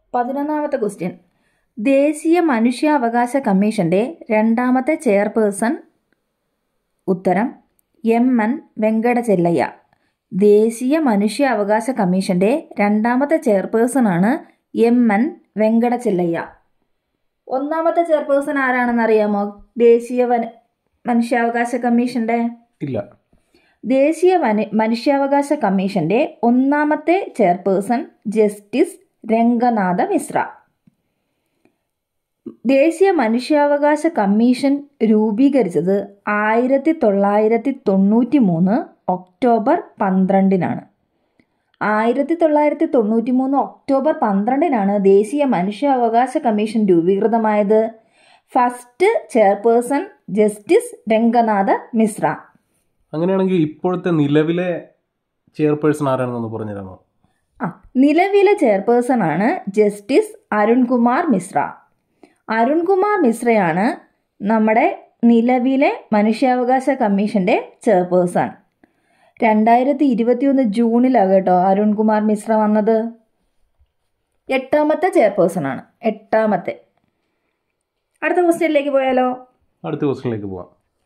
പതിനൊന്നാമത്തെ ക്വസ്റ്റ്യൻ ദേശീയ മനുഷ്യാവകാശ കമ്മീഷന്റെ രണ്ടാമത്തെ ചെയർപേഴ്സൺ ഉത്തരം എം എൻ വെങ്കടചെല്ലയ്യ ദേശീയ മനുഷ്യാവകാശ കമ്മീഷന്റെ രണ്ടാമത്തെ ചെയർപേഴ്സണാണ് എം എൻ വെങ്കടചെല്ലയ്യ ഒന്നാമത്തെ ചെയർപേഴ്സൺ ആരാണെന്ന് അറിയാമോ ദേശീയ വന- മനുഷ്യാവകാശ കമ്മീഷന്റെ ഇല്ല ദേശീയ വന മനുഷ്യാവകാശ കമ്മീഷന്റെ ഒന്നാമത്തെ ചെയർപേഴ്സൺ ജസ്റ്റിസ് രംഗനാഥ മിശ്ര ദേശീയ മനുഷ്യാവകാശ കമ്മീഷൻ രൂപീകരിച്ചത് ആയിരത്തി തൊള്ളായിരത്തി തൊണ്ണൂറ്റി മൂന്ന് ഒക്ടോബർ പന്ത്രണ്ടിനാണ് ആയിരത്തി തൊള്ളായിരത്തി തൊണ്ണൂറ്റി മൂന്ന് ഒക്ടോബർ പന്ത്രണ്ടിനാണ് ദേശീയ മനുഷ്യാവകാശ കമ്മീഷൻ രൂപീകൃതമായത് first chairperson justice Ranganath Mishra അങ്ങനെയാണെങ്കിൽ ഇപ്പോഴത്തെ നിലവിലെ ചെയർപേഴ്സൺ ആരാണെന്നൊന്ന് പറഞ്ഞു തരാമോ ആ നിലവിലെ ചെയർപേഴ്സൺ ആണ് ജസ്റ്റിസ് അരുൺകുമാർ മിശ്ര അരുൺകുമാർ മിശ്രയാണ് നമ്മുടെ നിലവിലെ മനുഷ്യാവകാശ കമ്മീഷന്റെ ചെയർപേഴ്സൺ രണ്ടായിരത്തി ഇരുപത്തിയൊന്ന് ജൂണിലാണ് കേട്ടോ അരുൺകുമാർ മിശ്ര വന്നത് എട്ടാമത്തെ ചെയർപേഴ്സൺ ആണ് എട്ടാമത്തെ അടുത്ത ക്വസ്റ്റ്യനിലേക്ക് പോയാലോ അടുത്ത ക്വസ്റ്റ്യനിലേക്ക് പോവാം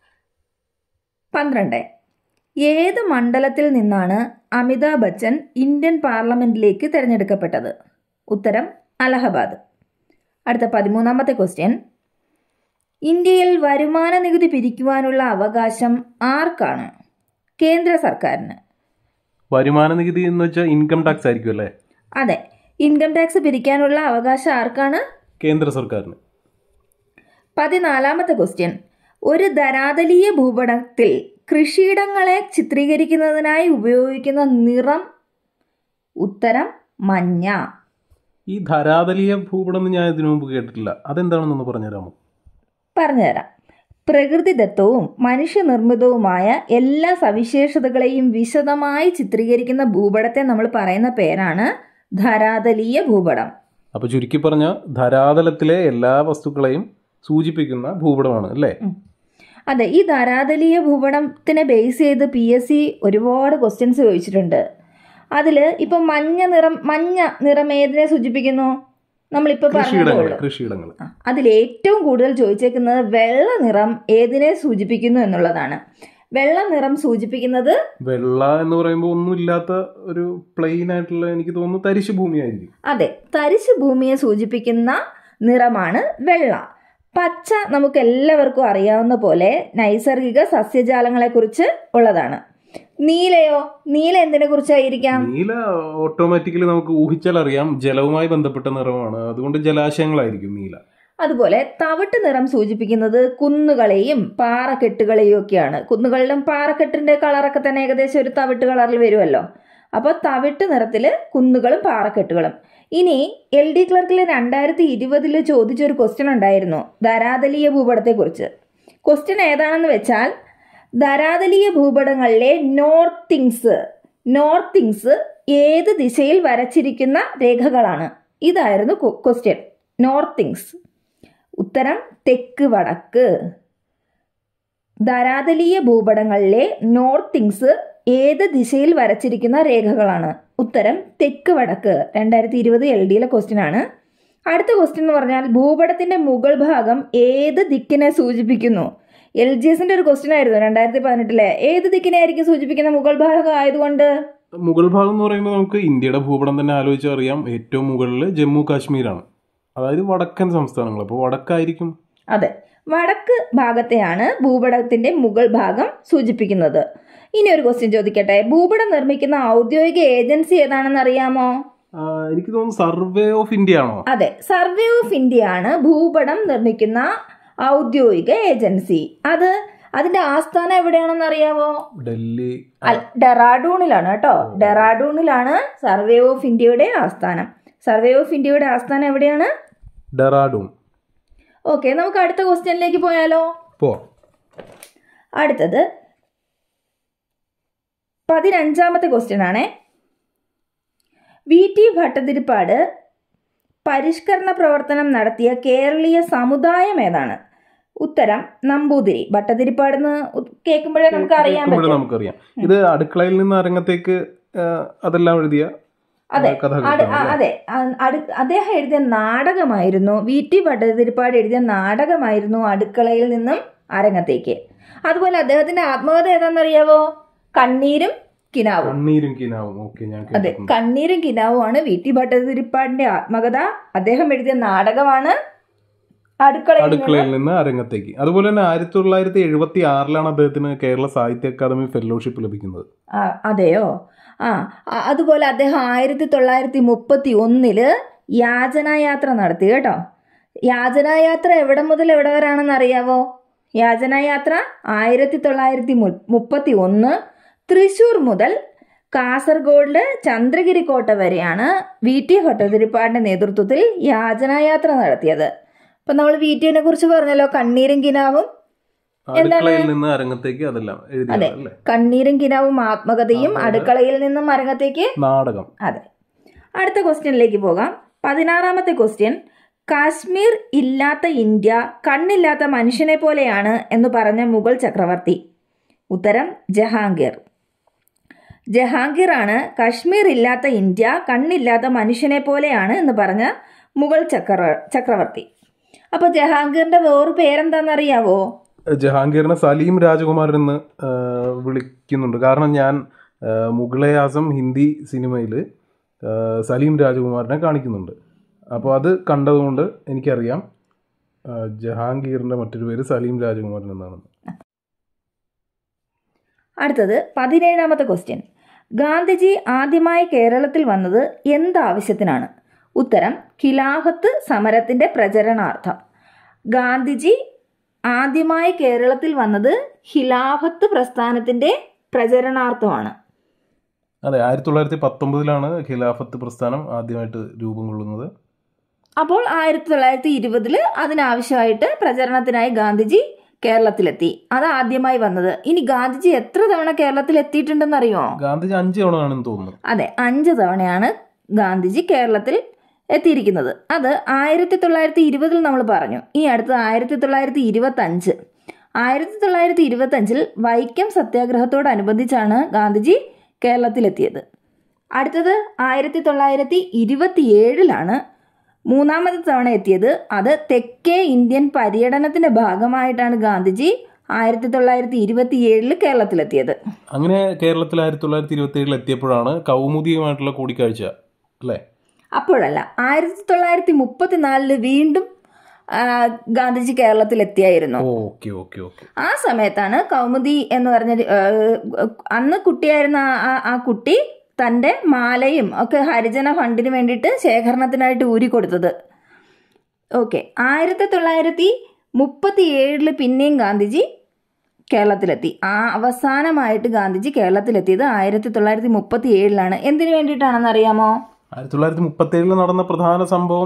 പന്ത്രണ്ട് ഏത് മണ്ഡലത്തിൽ നിന്നാണ് അമിതാഭ് ബച്ചൻ ഇന്ത്യൻ പാർലമെന്റിലേക്ക് തിരഞ്ഞെടുക്കപ്പെട്ടത് ഉത്തരം അലഹബാദ് അടുത്ത പതിമൂന്നാമത്തെ ക്വസ്റ്റ്യൻ ഇന്ത്യയിൽ വരുമാന നികുതി പിരിക്കുവാനുള്ള അവകാശം ആർക്കാണ് കേന്ദ്ര സർക്കാരിന് വരുമാന നികുതി എന്ന് വെച്ചാൽ ഇൻകം ടാക്സ് ആയിരിക്കും അല്ലേ അതെ ഇൻകം ടാക്സ് പിരിക്കാനുള്ള അവകാശം ആർക്കാണ് കേന്ദ്ര സർക്കാരിന് പതിനാലാമത്തെ ക്വസ്റ്റ്യൻ ഒരു ധരാതലീയ ഭൂപടത്തിൽ കൃഷിയിടങ്ങളെ ചിത്രീകരിക്കുന്നതിനായി ഉപയോഗിക്കുന്ന നിറം ഉത്തരം മഞ്ഞ ഈ ധരാതലീയ ഭൂപടം ഞാൻ ഇതിനു മുമ്പ് കേട്ടിട്ടില്ല അതെന്താണെന്നൊന്ന് പറഞ്ഞുതരാമോ പറഞ്ഞുതരാം പ്രകൃതിദത്തവും മനുഷ്യനിർമ്മിതവുമായ എല്ലാ സവിശേഷതകളെയും വിശദമായി ചിത്രീകരിക്കുന്ന ഭൂപടത്തെ നമ്മൾ പറയുന്ന പേരാണ് ധരാതലീയ ഭൂപടം അപ്പോൾ ചുരുക്കി പറഞ്ഞ ധരാതലത്തിലെ എല്ലാ വസ്തുക്കളെയും സൂചിപ്പിക്കുന്ന ഭൂപടമാണ് അല്ലേ അതെ ഈ ധരാതലീയ ഭൂപടത്തിനെ ബേസ് ചെയ്ത് പി എസ് സി ഒരുപാട് ക്വസ്റ്റ്യൻസ് ചോദിച്ചിട്ടുണ്ട് അതിൽ ഇപ്പം മഞ്ഞ നിറം മഞ്ഞ നിറം ഏതിനെ സൂചിപ്പിക്കുന്നു നമ്മളിപ്പോൾ കൃഷിയിടങ്ങൾ പറഞ്ഞതുള്ളൂ കൃഷിയിടങ്ങൾ അതിൽ ഏറ്റവും കൂടുതൽ ചോദിച്ചേക്കുന്നത് വെള്ള നിറം ഏതിനെ സൂചിപ്പിക്കുന്നു എന്നുള്ളതാണ് വെള്ള നിറം സൂചിപ്പിക്കുന്നത് വെള്ള എന്ന് പറയുമ്പോൾ ഒന്നുമില്ലാത്ത ഒരു പ്ലെയിൻ ആയിട്ടുള്ള എനിക്ക് തോന്നുന്നു തരിശു ഭൂമിയായിരിക്കും അതെ തരിശു ഭൂമിയെ സൂചിപ്പിക്കുന്ന നിറമാണ് വെള്ള പച്ച നമുക്ക് എല്ലാവർക്കും അറിയാവുന്ന പോലെ നൈസർഗിക സസ്യജാലങ്ങളെക്കുറിച്ച് ഉള്ളതാണ് നീലയോ നീല എന്തിനെ കുറിച്ചായിരിക്കാം നീല ഓട്ടോമാറ്റിക്കലി നമുക്ക് ഊഹിച്ചാൽ അറിയാം ജലവുമായി ബന്ധപ്പെട്ട നിറമാണ് അതുകൊണ്ട് ജലാശയങ്ങളായിരിക്കും നീല അതുപോലെ തവിട്ട് നിറം സൂചിപ്പിക്കുന്നത് കുന്നുകളെയും പാറക്കെട്ടുകളെയും ഒക്കെയാണ് കുന്നുകളിലും പാറക്കെട്ടിന്റെ കളറൊക്കെ തന്നെ ഏകദേശം ഒരു തവിട്ട് കളറിൽ വരുമല്ലോ അപ്പോൾ തവിട്ട് നിറത്തിൽ കുന്നുകളും പാറക്കെട്ടുകളും ഇനി എൽ ഡി ക്ലർക്കിൽ രണ്ടായിരത്തി ഇരുപതിൽ ചോദിച്ചൊരു ക്വസ്റ്റ്യൻ ഉണ്ടായിരുന്നു ധരാതലീയ ഭൂപടത്തെക്കുറിച്ച് ക്വസ്റ്റ്യൻ ഏതാണെന്ന് വെച്ചാൽ ധരാതലീയ ഭൂപടങ്ങളിലെ നോർത്തിങ്സ് നോർത്തിങ്സ് ഏത് ദിശയിൽ വരച്ചിരിക്കുന്ന രേഖകളാണ് ഇതായിരുന്നു ക്വസ്റ്റ്യൻ നോർത്തിങ്സ് ഉത്തരം തെക്ക് വടക്ക് ധരാതലീയ ഭൂപടങ്ങളിലെ നോർത്തിങ്സ് ഏത് ദിശയിൽ വരച്ചിരിക്കുന്ന രേഖകളാണ് ഉത്തരം തെക്ക് വടക്ക് രണ്ടായിരത്തി ഇരുപത് എൽ ഡിയിലെ ക്വസ്റ്റ്യൻ ആണ് അടുത്ത ക്വസ്റ്റ്യൻ എന്ന് പറഞ്ഞാൽ ഭൂപടത്തിന്റെ മുകൾ ഭാഗം ഏത് ദിക്കിനെ സൂചിപ്പിക്കുന്നു എൽ ജി എസിന്റെ ഒരു ക്വസ്റ്റ്യൻ ആയിരുന്നു രണ്ടായിരത്തി പതിനെട്ടിലെ ഏത് ദിക്കിനെ ആയിരിക്കും സൂചിപ്പിക്കുന്ന മുകൾ ഭാഗം ആയതുകൊണ്ട് മുഗൾ ഭാഗം എന്ന് പറയുമ്പോൾ നമുക്ക് ഇന്ത്യയുടെ ഭൂപടം തന്നെ ആലോചിച്ച് അറിയാം ഏറ്റവും മുകളിൽ ജമ്മു കാശ്മീരാണ് അതായത് വടക്കൻ സംസ്ഥാനങ്ങൾ അപ്പോൾ വടക്കായിരിക്കും അതെ വടക്ക് ഭാഗത്തെയാണ് ഭൂപടത്തിന്റെ മുകൾ ഭാഗം സൂചിപ്പിക്കുന്നത് ഇനി ഒരു ക്വസ്റ്റ്യൻ ചോദിക്കട്ടെ ഭൂപടം നിർമ്മിക്കുന്ന ഔദ്യോഗിക ഏജൻസി ഏതാണെന്ന് അറിയാമോ ആ, എനിക്ക് തോന്നുന്നു സർവേ ഓഫ് ഇന്ത്യ ആണോ അതെ സർവേ ഓഫ് ഇന്ത്യ ആണ് ഭൂപടം നിർമ്മിക്കുന്ന ഔദ്യോഗിക ഏജൻസി അത് അതിന്റെ ആസ്ഥാനം എവിടെയാണെന്ന് അറിയാമോ ഡൽഹി അൽ- ഡെറാഡൂണിലാണ് കേട്ടോ ഡെറാഡൂണിലാണ് സർവേ ഓഫ് ഇന്ത്യയുടെ ആസ്ഥാനം സർവേ ഓഫ് ഇന്ത്യയുടെ ആസ്ഥാനം എവിടെയാണ് ഡെറാഡൂൺ ഓക്കെ നമുക്ക് അടുത്ത ക്വസ്റ്റ്യനിലേക്ക് പോയാലോ പോ അടുത്തത് പതിനഞ്ചാമത്തെ ക്വസ്റ്റ്യൻ ആണേ വി ടി ഭട്ടതിരിപ്പാട് പരിഷ്കരണ പ്രവർത്തനം നടത്തിയ കേരളീയ സമുദായം ഏതാണ് ഉത്തരം നമ്പൂതിരി ഭട്ടതിരിപ്പാടെന്ന് കേൾക്കുമ്പോഴേ നമുക്ക് അറിയാൻ കേൾക്കുമ്പോഴേ പറ്റും നമുക്കറിയാം ഇത് അടുക്കളയിൽ നിന്ന് അരങ്ങത്തേക്ക് ആ, അതെല്ലാം എഴുതിയ അതെ കഥ അട്- കേൾക്കാം ആ, അതെ ആ- അടു- അദ്ദേഹം എഴുതിയ നാടകമായിരുന്നു വി ടി ഭട്ടതിരിപ്പാട് എഴുതിയ നാടകമായിരുന്നു അടുക്കളയിൽ നിന്നും അരങ്ങത്തേക്ക് അതുപോലെ അദ്ദേഹത്തിന്റെ ആത്മകഥ ഏതാണെന്നറിയാവോ കണ്ണീരും കിനാവും കണ്ണീരും കിനാവും ഓക്കെ ഞാൻ അതെ കേട്ടിട്ടുണ്ട് കണ്ണീരും കിനാവുമാണ് വി ടി ഭട്ടതിരിപ്പാടിന്റെ ആത്മകഥ അദ്ദേഹം എഴുതിയ നാടകമാണ് അടുക്കളയിൽ നിന്ന് അടുക്കളയിൽ നിന്ന് അരങ്ങത്തേക്ക് അതുപോലെ തന്നെ ആയിരത്തി തൊള്ളായിരത്തി എഴുപത്തി ആറിലാണ് അദ്ദേഹത്തിന് കേരള സാഹിത്യ അക്കാദമി ഫെലോഷിപ്പ് ലഭിക്കുന്നത് ആ, അതെയോ ആ അ- അതുപോലെ അദ്ദേഹം ആയിരത്തി തൊള്ളായിരത്തി മുപ്പത്തി ഒന്നില് യാചനായാത്ര നടത്തി കേട്ടോ യാചനായാത്ര എവിടെ മുതൽ എവിടെ വരാണെന്ന് അറിയാവോ യാചനായാത്ര ആയിരത്തി തൊള്ളായിരത്തി മുപ്പത്തി ഒന്ന് തൃശൂർ മുതൽ കാസർഗോഡില് ചന്ദ്രഗിരി കോട്ട വരെയാണ് വി ടി ഭട്ടതിരിപ്പാടിന്റെ നേതൃത്വത്തിൽ യാചനായാത്ര നടത്തിയത് അപ്പൊ നമ്മൾ വി ടിനെ കുറിച്ച് പറഞ്ഞല്ലോ കണ്ണീരും കിനാവും അടുക്കളയിൽ നിന്ന് അരങ്ങത്തേക്ക് അതെല്ലാം എഴുതിയത് അതെ. അല്ലേ കണ്ണീരും കിനാവും ആത്മകഥയും ആത്മകഥ. അടുക്കളയിൽ നിന്നും അരങ്ങത്തേക്ക് നാടകം അതെ അടുത്ത ക്വസ്റ്റ്യനിലേക്ക് പോകാം പതിനാറാമത്തെ ക്വസ്റ്റ്യൻ കാശ്മീർ ഇല്ലാത്ത ഇന്ത്യ കണ്ണില്ലാത്ത മനുഷ്യനെ പോലെയാണ് എന്ന് പറഞ്ഞ മുഗൾ ചക്രവർത്തി ഉത്തരം ജഹാംഗീർ ജഹാംഗീർ ആണ് കാശ്മീർ ഇല്ലാത്ത ഇന്ത്യ കണ്ണില്ലാത്ത മനുഷ്യനെ പോലെയാണ് എന്ന് പറഞ്ഞ മുഗൾ ചക്ര ചക്രവർത്തി അപ്പോൾ ജഹാംഗീറിന്റെ വേറൊരു പേരെന്താണെന്നറിയാവോ ജഹാംഗീറിനെ സലീം രാജകുമാരൻ എന്ന് ആ, വിളിക്കുന്നുണ്ട് കാരണം ഞാൻ ആ, മുഗളെ ആസം ഹിന്ദി സിനിമയിൽ സലീം രാജകുമാരനെ കാണിക്കുന്നുണ്ട് അപ്പോൾ അത് കണ്ടതുകൊണ്ട് എനിക്കറിയാം ആ, ജഹാംഗീറിന്റെ മറ്റൊരു പേര് സലീം രാജകുമാരൻ എന്നാണ് അടുത്തത് പതിനേഴാമത്തെ ക്വസ്റ്റ്യൻ ഗാന്ധിജി ആദ്യമായി കേരളത്തിൽ വന്നത് എന്താവശ്യത്തിനാണ് ഉത്തരം ഖിലാഫത്ത് സമരത്തിന്റെ പ്രചരണാർത്ഥം ഗാന്ധിജി ആദ്യമായി കേരളത്തിൽ വന്നത് ഖിലാഫത്ത് പ്രസ്ഥാനത്തിന്റെ പ്രചരണാർത്ഥമാണ് അതെ ആയിരത്തി തൊള്ളായിരത്തി പത്തൊമ്പതിലാണ് ഖിലാഫത്ത് പ്രസ്ഥാനം ആദ്യമായിട്ട് രൂപം കൊള്ളുന്നത് അപ്പോൾ ആയിരത്തി തൊള്ളായിരത്തി ഇരുപതില് അതിനാവശ്യമായിട്ട് പ്രചരണത്തിനായി ഗാന്ധിജി കേരളത്തിലെത്തി അത് ആദ്യമായി വന്നത് ഇനി ഗാന്ധിജി എത്ര തവണ കേരളത്തിൽ എത്തിയിട്ടുണ്ടെന്നറിയോ ഗാന്ധിജി അഞ്ച് തവണ ആണെന്ന് തോന്നുന്നു അതെ അഞ്ച് തവണയാണ് ഗാന്ധിജി കേരളത്തിൽ എത്തിയിരിക്കുന്നത് അത് ആയിരത്തി തൊള്ളായിരത്തി ഇരുപതിൽ നമ്മൾ പറഞ്ഞു ഇനി അടുത്തത് ആയിരത്തി തൊള്ളായിരത്തി ഇരുപത്തി അഞ്ച് ആയിരത്തി തൊള്ളായിരത്തി ഇരുപത്തി അഞ്ചിൽ വൈക്കം സത്യാഗ്രഹത്തോടനുബന്ധിച്ചാണ് ഗാന്ധിജി കേരളത്തിലെത്തിയത് അടുത്തത് ആയിരത്തി തൊള്ളായിരത്തി ഇരുപത്തി ഏഴിലാണ് മൂന്നാമത്തെ തവണ എത്തിയത് അത് തെക്കേ ഇന്ത്യൻ പര്യടനത്തിന്റെ ഭാഗമായിട്ടാണ് ഗാന്ധിജി ആയിരത്തി തൊള്ളായിരത്തി ഇരുപത്തി ഏഴില് കേരളത്തിലെത്തിയത് അങ്ങനെ കേരളത്തിൽ ആയിരത്തി തൊള്ളായിരത്തി ഇരുപത്തി ഏഴിൽ എത്തിയപ്പോഴാണ് കൗമുദിയുമായിട്ടുള്ള കൂടിക്കാഴ്ച അല്ലേ അപ്പോഴല്ല ആയിരത്തി തൊള്ളായിരത്തി മുപ്പത്തിനാലില് വീണ്ടും ആ, ഗാന്ധിജി കേരളത്തിൽ എത്തിയായിരുന്നു ഓക്കെ ഓക്കെ ഓക്കെ ആ സമയത്താണ് കൗമുദി എന്ന് പറഞ്ഞ ആ, അന്ന് കുട്ടിയായിരുന്ന ആ- ആ- ആ കുട്ടി തന്റെ മാലയും ഒക്കെ ഹരിജന ഫണ്ടിന് വേണ്ടിയിട്ട് ശേഖരണത്തിനായിട്ട് ഊരി കൊടുത്തത് ഓക്കെ ആയിരത്തി തൊള്ളായിരത്തി മുപ്പത്തി ഏഴില് പിന്നെയും ഗാന്ധിജി കേരളത്തിലെത്തി ആ അവസാനമായിട്ട് ഗാന്ധിജി കേരളത്തിലെത്തിയത് ആയിരത്തി തൊള്ളായിരത്തി മുപ്പത്തി ഏഴിലാണ് എന്തിനു വേണ്ടിയിട്ടാണെന്ന് അറിയാമോ ആയിരത്തി തൊള്ളായിരത്തി മുപ്പത്തി ഏഴിൽ നടന്ന പ്രധാന സംഭവം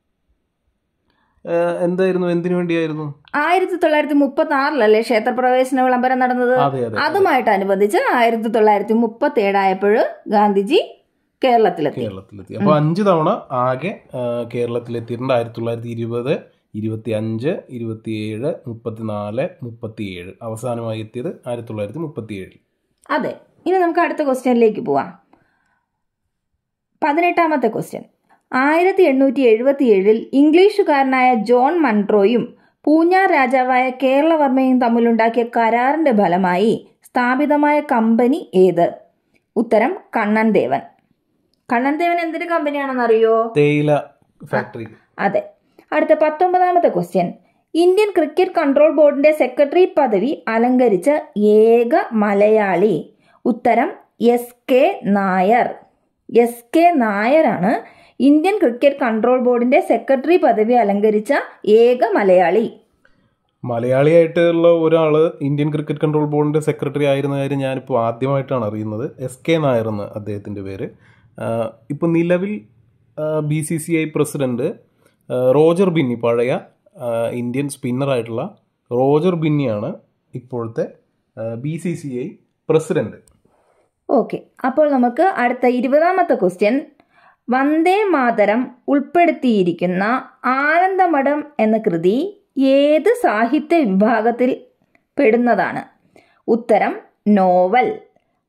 ഏഹ്, എന്തായിരുന്നു എന്തിനു വേണ്ടിയായിരുന്നു ആയിരത്തി തൊള്ളായിരത്തി മുപ്പത്തി ആറിലല്ലേ ക്ഷേത്രപ്രവേശന വിളംബരം നടന്നത് അതെ അതെ അതുമായിട്ടനുബന്ധിച്ച് ആയിരത്തി തൊള്ളായിരത്തി മുപ്പത്തി ഏഴായപ്പോൾ ഗാന്ധിജി കേരളത്തിലെത്തി കേരളത്തിലെത്തി അപ്പൊ അഞ്ച് തവണ ആകെ ഏഹ്, കേരളത്തിലെത്തിയിട്ടുണ്ട് ആയിരത്തി തൊള്ളായിരത്തി ഇരുപത് ഇരുപത്തി അഞ്ച് ഇരുപത്തിയേഴ് മുപ്പത്തിനാല് മുപ്പത്തിയേഴ് അവസാനമായി എത്തിയത് ആയിരത്തി തൊള്ളായിരത്തി മുപ്പത്തി ഏഴിൽ അതെ ഇനി നമുക്ക് അടുത്ത ക്വസ്റ്റ്യനിലേക്ക് പോവാം പതിനെട്ടാമത്തെ ക്വസ്റ്റ്യൻ ആയിരത്തി എണ്ണൂറ്റി എഴുപത്തി ഏഴിൽ ഇംഗ്ലീഷുകാരനായ ജോൺ മൺട്രോയും പൂഞ്ഞാർ രാജാവായ കേരളവർമ്മയും തമ്മിലുണ്ടാക്കിയ കരാറിന്റെ ഫലമായി സ്ഥാപിതമായ കമ്പനി ഏത് ഉത്തരം കണ്ണൻ ദേവൻ കണ്ണൻ ദേവൻ എന്തിന്റെ കമ്പനിയാണെന്നറിയോ തേയില ഫാക്ടറി അതെ അടുത്ത പത്തൊമ്പതാമത്തെ ക്വസ്റ്റ്യൻ ഇന്ത്യൻ ക്രിക്കറ്റ് കൺട്രോൾ ബോർഡിന്റെ സെക്രട്ടറി പദവി അലങ്കരിച്ച ഏക മലയാളി ഉത്തരം S K Nair S K നായരാണ് ഇന്ത്യൻ ക്രിക്കറ്റ് കൺട്രോൾ ബോർഡിന്റെ സെക്രട്ടറി പദവി അലങ്കരിച്ച ഏക മലയാളി മലയാളിയായിട്ടുള്ള ഒരാൾ ഇന്ത്യൻ ക്രിക്കറ്റ് കൺട്രോൾ ബോർഡിന്റെ സെക്രട്ടറി ആയിരുന്ന കാര്യം ഞാനിപ്പോൾ ആദ്യമായിട്ടാണ് അറിയുന്നത് എസ് കെ നായർ എന്ന് അദ്ദേഹത്തിൻ്റെ പേര് ഇപ്പോൾ നിലവിൽ B C C I president ആ, റോജർ ബിന്നി പഴയ ആ, ഇന്ത്യൻ സ്പിന്നറായിട്ടുള്ള റോജർ ബിന്നിയാണ് ഇപ്പോഴത്തെ B C C I president okay അപ്പോൾ നമുക്ക് അടുത്ത ഇരുപതാമത്തെ ക്വസ്റ്റ്യൻ വന്ദേ മാതരം ഉൾപ്പെടുത്തിയിരിക്കുന്ന ആനന്ദമഠം എന്ന കൃതി ഏത് സാഹിത്യ വിഭാഗത്തിൽ പെടുന്നതാണ് ഉത്തരം നോവൽ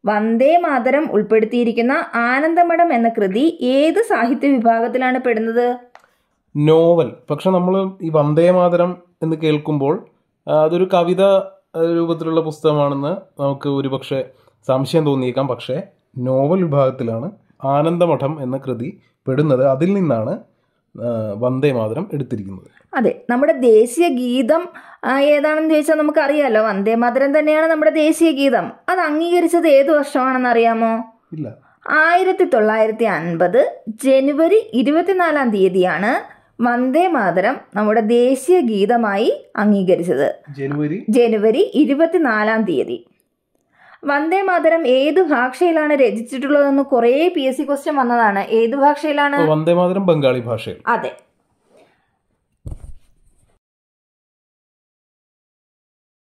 വന്ദേ മാതരം ഉൾപ്പെടുത്തിയിരിക്കുന്ന ആനന്ദമഠം എന്ന കൃതി ഏത് സാഹിത്യ വിഭാഗത്തിലാണ് പെടുന്നത് നോവൽ പക്ഷെ നമ്മൾ ഈ വന്ദേ മാതരം എന്ന് കേൾക്കുമ്പോൾ ആ, അതൊരു കവിത ആ, രൂപത്തിലുള്ള പുസ്തകമാണെന്ന് നമുക്ക് ഒരുപക്ഷെ സംശയം തോന്നിയേക്കാം പക്ഷേ നോവൽ വിഭാഗത്തിലാണ് ആനന്ദമഠം എന്ന കൃതി പെടുന്നത് അതിൽ നിന്നാണ് ആ, വന്ദേ മാതരം എടുത്തിരിക്കുന്നത് അതെ നമ്മുടെ ദേശീയ ഗീതം ആ, ഏതാണെന്ന് ചോദിച്ചാൽ നമുക്കറിയാലോ വന്ദേ മാതരം തന്നെയാണ് നമ്മുടെ ദേശീയ ഗീതം അത് അംഗീകരിച്ചത് ഏത് വർഷമാണെന്ന് അറിയാമോ ഇല്ല ആയിരത്തി തൊള്ളായിരത്തി അൻപത് ജനുവരി ഇരുപത്തിനാലാം തീയതിയാണ് വന്ദേ മാതരം നമ്മുടെ ദേശീയ ഗീതമായി അംഗീകരിച്ചത് ജനുവരി ജനുവരി ഇരുപത്തിനാലാം തീയതി വന്ദേ മാതരം ഏത് ഭാഷയിലാണ് രചിച്ചിട്ടുള്ളതെന്ന് കുറേ പി എസ് സി ക്വസ്റ്റ്യൻ വന്നതാണ് ഏത് ഭാഷയിലാണ് വന്ദേ മാതരം ബംഗാളി ഭാഷയിൽ അതെ